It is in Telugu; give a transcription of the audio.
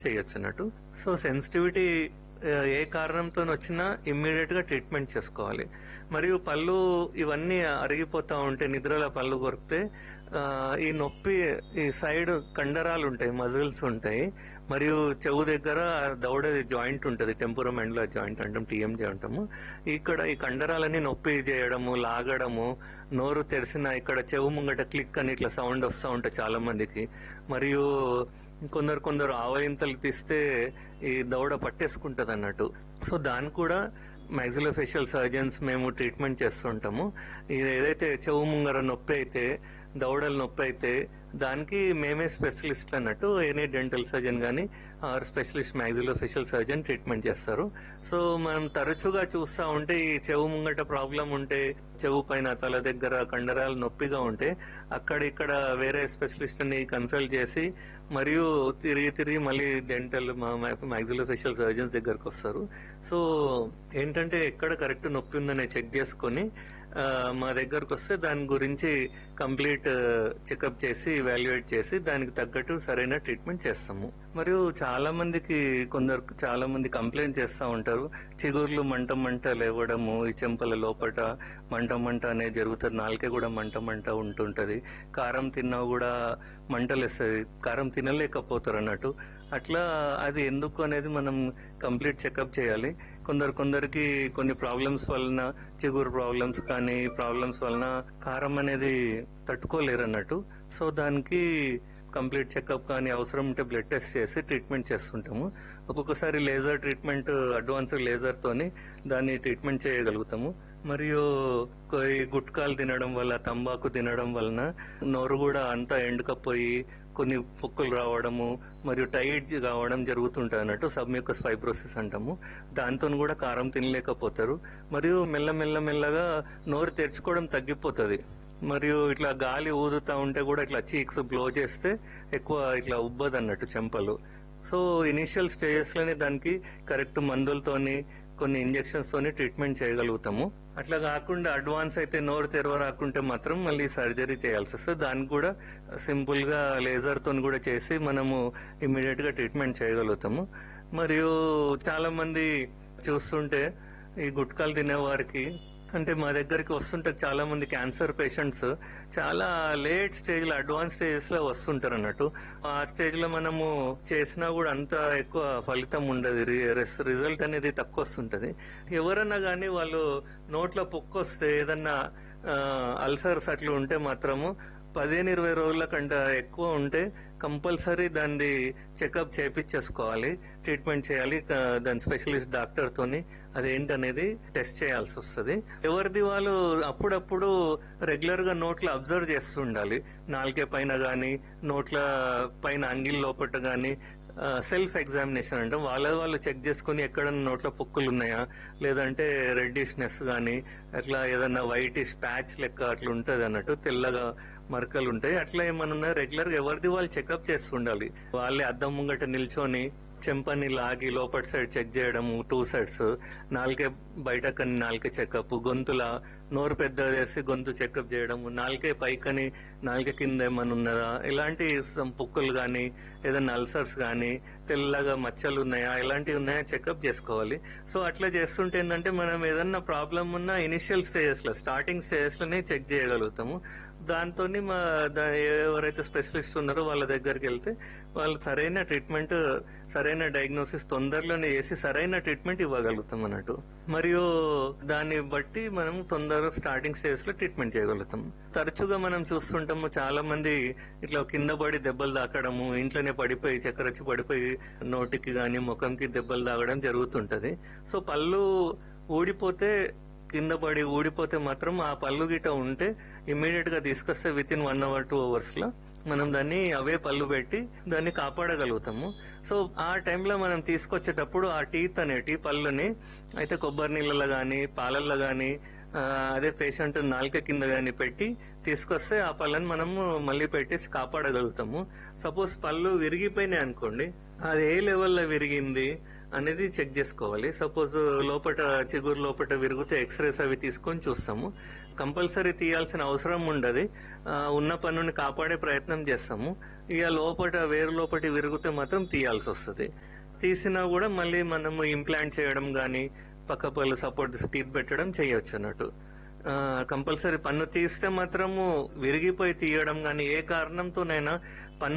చేయొచ్చు అన్నట్టు సో సెన్సిటివిటీ ఏ కారణంతో వచ్చినా ఇమ్మీడియట్ గా ట్రీట్మెంట్ చేసుకోవాలి మరియు పళ్ళు ఇవన్నీ అరిగిపోతా ఉంటే నిద్రలో పళ్ళు కొరికితే ఆ, ఈ నొప్పి ఈ సైడ్ కండరాలు ఉంటాయి మజిల్స్ ఉంటాయి మరియు చెవు దగ్గర దౌడ జాయింట్ ఉంటుంది టెంపురమెండ్లో జాయింట్ అంటాం టీఎంజే అంటాము ఇక్కడ ఈ కండరాలన్నీ నొప్పి చేయడము లాగడము నోరు తెరిసిన ఇక్కడ చెవు ముంగట క్లిక్ అని ఇట్లా సౌండ్ వస్తూ ఉంటాయి చాలా మందికి మరియు కొందరు కొందరు ఆవలింతలు తీస్తే ఈ దౌడ పట్టేసుకుంటది అన్నట్టు సో దాన్ని కూడా మ్యాక్సిలోఫేషియల్ సర్జన్స్ మేము ట్రీట్మెంట్ చేస్తుంటాము ఇది ఏదైతే చెవు ముంగర నొప్పి అయితే దౌడల నొప్పి అయితే దానికి మేమే స్పెషలిస్ట్ అన్నట్టు ఎనీ డెంటల్ సర్జన్ కానీ or specialist maxillofacial surgeon treatment చేస్తారు సో మనం తరచుగా చూస్తా ఉంటే ఈ చెవు ముంగట ప్రాబ్లం ఉంటే చెవు పైన తల దగ్గర కండరాలు నొప్పిగా ఉంటే అక్కడ ఇక్కడ వేరే స్పెషలిస్ట్ ని కన్సల్ట్ చేసి మరియు తిరిగి తిరిగి మళ్ళీ డెంటల్ మ్యాక్సిలోఫేషియల్ సర్జన్స్ దగ్గరకు వస్తారు సో ఏంటంటే ఎక్కడ కరెక్ట్ నొప్పి ఉందని చెక్ చేసుకొని ఆ, మా దగ్గరకు వస్తే దాని గురించి కంప్లీట్ చెకప్ చేసి ఇవాల్యుయేట్ చేసి దానికి తగ్గట్టు సరైన ట్రీట్మెంట్ చేస్తాము మరియు చాలా మందికి కొందరు చాలా మంది కంప్లైంట్ చేస్తూ ఉంటారు చిగుర్లు మంట మంట లేవడము ఈ చెంపల లోపట మంట మంట అనేది జరుగుతుంది నాలుకే కూడా మంట మంట ఉంటుంటది కారం తిన్నా కూడా మంటలేస్తుంది కారం తినలేకపోతారు అన్నట్టు అట్లా అది ఎందుకు అనేది మనం కంప్లీట్ చెకప్ చేయాలి కొందరు కొందరికి కొన్ని ప్రాబ్లమ్స్ వలన చిగురు ప్రాబ్లమ్స్ కానీ ప్రాబ్లమ్స్ వలన కారం అనేది తట్టుకోలేరు అన్నట్టు సో దానికి కంప్లీట్ చెకప్ కానీ అవసరం ఉంటే బ్లడ్ టెస్ట్ చేసి ట్రీట్మెంట్ చేస్తుంటాము ఒక్కొక్కసారి లేజర్ ట్రీట్మెంట్ అడ్వాన్స్ లేజర్ తోని దాన్ని ట్రీట్మెంట్ చేయగలుగుతాము మరియు కొయి గుట్కాలు తినడం వల్ల తంబాకు తినడం వలన నోరు కూడా అంతా ఎండుకపోయి కొన్ని పొక్కులు రావడము మరియు టైట్ కావడం జరుగుతుంటుంది అన్నట్టు సబ్మ్యూకస్ ఫైబ్రోసిస్ అంటాము దాంతో కూడా కారం తినలేకపోతారు మరియు మెల్ల మెల్ల మెల్లగా నోరు తెరుచుకోవడం తగ్గిపోతుంది మరియు ఇట్లా గాలి ఊదుతా ఉంటే కూడా ఇట్లా చీక్స్ బ్లో చేస్తే ఎక్కువ ఇట్లా ఉబ్బదు అన్నట్టు చెంపలు సో ఇనిషియల్ స్టేజెస్ లోనే దానికి కరెక్ట్ మందులతోని కొన్ని ఇంజెక్షన్స్ తోని ట్రీట్మెంట్ చేయగలుగుతాము అట్లా కాకుండా అడ్వాన్స్ అయితే నోరు తెరవ రాకుంటే మాత్రం మళ్ళీ సర్జరీ చేయాల్సి వస్తుంది దానికి కూడా సింపుల్ గా లేజర్ తోని కూడా చేసి మనము ఇమీడియట్ గా ట్రీట్మెంట్ చేయగలుగుతాము మరియు చాలా మంది చూస్తుంటే ఈ గుట్కాలు తినే వారికి అంటే మా దగ్గరికి వస్తుంటే చాలా మంది క్యాన్సర్ పేషెంట్స్ చాలా లేట్ స్టేజ్ లో అడ్వాన్స్ స్టేజెస్ లో వస్తుంటారు అన్నట్టు ఆ స్టేజ్ లో మనము చేసినా కూడా అంత ఎక్కువ ఫలితం ఉండదు రిజల్ట్ అనేది తక్కువ వస్తుంటది ఎవరన్నా కానీ వాళ్ళు నోట్లో పొక్కు వస్తే ఏదన్నా అల్సర్స్ అట్లా ఉంటే మాత్రము పదిహేను ఇరవై రోజుల కంటే ఎక్కువ ఉంటే కంపల్సరీ దాన్ని చెకప్ చేపించేసుకోవాలి ట్రీట్మెంట్ చేయాలి ఆ, దాని స్పెషలిస్ట్ డాక్టర్ తోని అదేంటనేది టెస్ట్ చేయాల్సి వస్తుంది ఎవరిది వాళ్ళు అప్పుడప్పుడు రెగ్యులర్ గా నోట్లో అబ్జర్వ్ చేస్తూ ఉండాలి నాలుకే పైన గాని నోట్ల పైన అంగిల్ లోపట గాని సెల్ఫ్ ఎగ్జామినేషన్ అంటే వాళ్ళ వాళ్ళు చెక్ చేసుకుని ఎక్కడన్నా నోట్లో పొక్కులు ఉన్నాయా లేదంటే రెడ్డిష్నెస్ గానీ అట్లా ఏదన్నా వైటిష్ ప్యాచ్ లెక్క అట్లా ఉంటది అన్నట్టు తెల్లగా మరకలు ఉంటాయి అట్లా ఏమన్నా రెగ్యులర్ గా ఎవరిది వాళ్ళు చెకప్ చేస్తుండాలి వాళ్ళే అద్దం ముంగట నిల్చొని చెంపని లాగి లోపటి సైడ్ చెక్ చేయడము టూ సైడ్స్ నాలుకే బయట కని నాలుకే చెకప్ గొంతుల నోరు పెద్ద చేసి గొంతు చెకప్ చేయడము నాలుకే పైకని నాలుక కింద ఏమన్నా ఉన్నదా ఇలాంటి some పుక్కులు గాని ఏదైనా అల్సర్స్ గాని తెల్లగా మచ్చలు ఉన్నాయా ఇలాంటివి ఉన్నాయా చెకప్ చేసుకోవాలి సో అట్లా చేస్తుంటే ఏంటంటే మనం ఏదన్నా ప్రాబ్లం ఉన్న ఇనిషియల్ స్టేజెస్ లో స్టార్టింగ్ స్టేజెస్ లోనే చెక్ చేయగలుగుతాము దాంతో మా దా- ఎవరైతే స్పెషలిస్ట్ ఉన్నారో వాళ్ళ దగ్గరికి వెళ్తే వాళ్ళు సరైన ట్రీట్మెంట్ సరైన డయాగ్నోసిస్ తొందరలోనే చేసి సరైన ట్రీట్మెంట్ ఇవ్వగలుగుతాం అన్నట్టు మరియు దాన్ని బట్టి మనం తొందర స్టార్టింగ్ స్టేజ్ లో ట్రీట్మెంట్ చేయగలుగుతాం తరచుగా మనం చూస్తుంటాము చాలా మంది ఇట్లా కింద పడి దెబ్బలు తాకడము ఇంట్లోనే పడిపోయి చక్కెరచ్చి పడిపోయి నోటికి గాని ముఖంకి దెబ్బలు తాగడం జరుగుతుంటది సో పళ్ళు ఊడిపోతే కింద పడి ఊడిపోతే మాత్రం ఆ పళ్ళు గిట ఉంటే ఇమ్మీడియట్ గా తీసుకొస్తే within one hour two hours లో మనం దాన్ని అవే పళ్ళు పెట్టి దాన్ని కాపాడగలుగుతాము సో ఆ టైంలో మనం తీసుకొచ్చేటప్పుడు ఆ టీత్ అనేటి పళ్ళుని అయితే కొబ్బరి నీళ్ళలో గాని పాలల్లో గాని ఆ, అదే పేషెంట్ నాలుక కింద గాని పెట్టి తీసుకొస్తే ఆ పళ్ళని మనము మళ్ళీ పెట్టేసి కాపాడగలుగుతాము సపోజ్ పళ్ళు విరిగిపోయినాయి అనుకోండి అది ఏ లెవెల్లో విరిగింది అనేది చెక్ చేసుకోవాలి సపోజ్ లోపట చిగురు లోపట విరిగితే ఎక్స్రేస్ అవి తీసుకొని చూస్తాము కంపల్సరీ తీయాల్సిన అవసరం ఉండదు ఆ, ఉన్న పన్నుని కాపాడే ప్రయత్నం చేస్తాము ఇక లోపట వేరు లోపటి విరిగితే మాత్రం తీయాల్సి వస్తుంది తీసినా కూడా మళ్ళీ మనము ఇంప్లాంట్ చేయడం కానీ పక్క పళ్ళు సపోర్ట్ టీత్ పెట్టడం చేయొచ్చు అన్నట్టు కంపల్సరీ పన్ను తీస్తే మాత్రము విరిగిపోయి తీయడం కానీ ఏ కారణంతోనైనా పన్ను